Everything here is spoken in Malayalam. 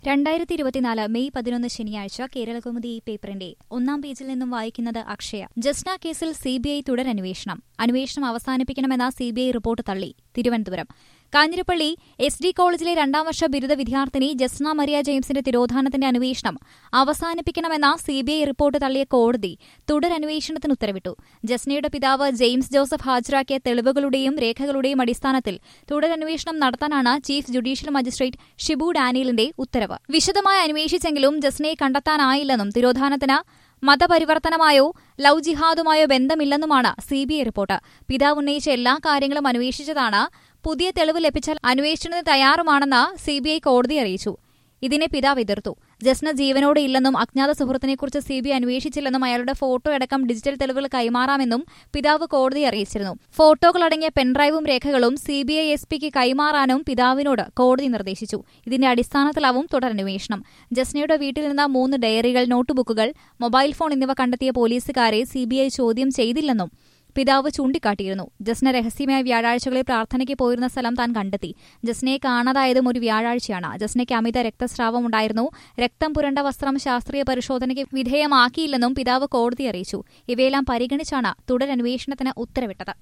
രണ്ടായിരത്തി ഇരുപത്തിനാല് മെയ് പതിനൊന്ന് ശനിയാഴ്ച കേരളകൗമുദി പേപ്പറിന്റെ ഒന്നാം പേജിൽ നിന്നും വായിക്കുന്നത് അക്ഷയ ജസ്ന കേസിൽ സിബിഐ തുടരന്വേഷണം അന്വേഷണം അവസാനിപ്പിക്കണമെന്ന സിബിഐ റിപ്പോർട്ട് തള്ളി തിരുവനന്തപുരം കാഞ്ഞിരപ്പള്ളി എസ് ഡി കോളേജിലെ രണ്ടാം വർഷ ബിരുദ വിദ്യാർത്ഥിനി ജസ്ന മരിയ ജെയിംസിന്റെ തിരോധാനത്തിന്റെ അന്വേഷണം അവസാനിപ്പിക്കണമെന്ന സിബിഐ റിപ്പോർട്ട് തള്ളിയ കോടതി തുടരന്വേഷണത്തിന് ഉത്തരവിട്ടു ജസ്നയുടെ പിതാവ് ജെയിംസ് ജോസഫ് ഹാജരാക്കിയ തെളിവുകളുടെയും രേഖകളുടെയും അടിസ്ഥാനത്തിൽ തുടരന്വേഷണം നടത്താനാണ് ചീഫ് ജുഡീഷ്യൽ മജിസ്ട്രേറ്റ് ഷിബു ഡാനിയലിന്റെ ഉത്തരവ് വിശദമായി അന്വേഷിച്ചെങ്കിലും ജസ്നയെ കണ്ടെത്താനായില്ലെന്നും തിരോധാനത്തിന് മതപരിവർത്തനമായോ ലവ് ജിഹാദുമായോ ബന്ധമില്ലെന്നുമാണ് സിബിഐ റിപ്പോർട്ട് പിതാവ് ഉന്നയിച്ച എല്ലാ കാര്യങ്ങളും അന്വേഷിച്ചതാണ് പുതിയ തെളിവ് ലഭിച്ചാൽ അന്വേഷണത്തിന് തയ്യാറുമാണെന്ന് സിബിഐ കോടതിയെ അറിയിച്ചു ഇതിനെ പിതാവ് എതിർത്തു ജസ്ന ജീവനോടെ ഇല്ലെന്നും അജ്ഞാത സുഹൃത്തിനെക്കുറിച്ച് സിബിഐ അന്വേഷിച്ചില്ലെന്നും അയാളുടെ ഫോട്ടോ അടക്കം ഡിജിറ്റൽ തെളിവുകൾ കൈമാറാമെന്നും പിതാവ് കോടതിയെ അറിയിച്ചിരുന്നു ഫോട്ടോകളടങ്ങിയ പെൻഡ്രൈവും രേഖകളും സിബിഐ എസ് പിക്ക് കൈമാറാനും പിതാവിനോട് കോടതി നിർദ്ദേശിച്ചു ഇതിന്റെ അടിസ്ഥാനത്തിലാവും തുടരന്വേഷണം ജസ്നയുടെ വീട്ടിൽ നിന്ന് മൂന്ന് ഡയറികൾ നോട്ട്ബുക്കുകൾ മൊബൈൽ ഫോൺ എന്നിവ കണ്ടെത്തിയ പോലീസുകാരെ സിബിഐ ചോദ്യം ചെയ്തില്ലെന്നും പിതാവ് ചൂണ്ടിക്കാട്ടിയിരുന്നു ജസ്ന രഹസ്യമായ വ്യാഴാഴ്ചകളിൽ പ്രാർത്ഥനയ്ക്ക് പോയിരുന്ന സ്ഥലം താൻ കണ്ടെത്തി ജസ്നയെ കാണാതായതും ഒരു വ്യാഴാഴ്ചയാണ് ജസ്നയ്ക്ക് അമിത രക്തസ്രാവം ഉണ്ടായിരുന്നു രക്തം പുരണ്ട വസ്ത്രം ശാസ്ത്രീയ പരിശോധനയ്ക്ക് വിധേയമാക്കിയില്ലെന്നും പിതാവ് കോടതി അറിയിച്ചു ഇവയെല്ലാം പരിഗണിച്ചാണ് തുടരന്വേഷണത്തിന് ഉത്തരവിട്ടത്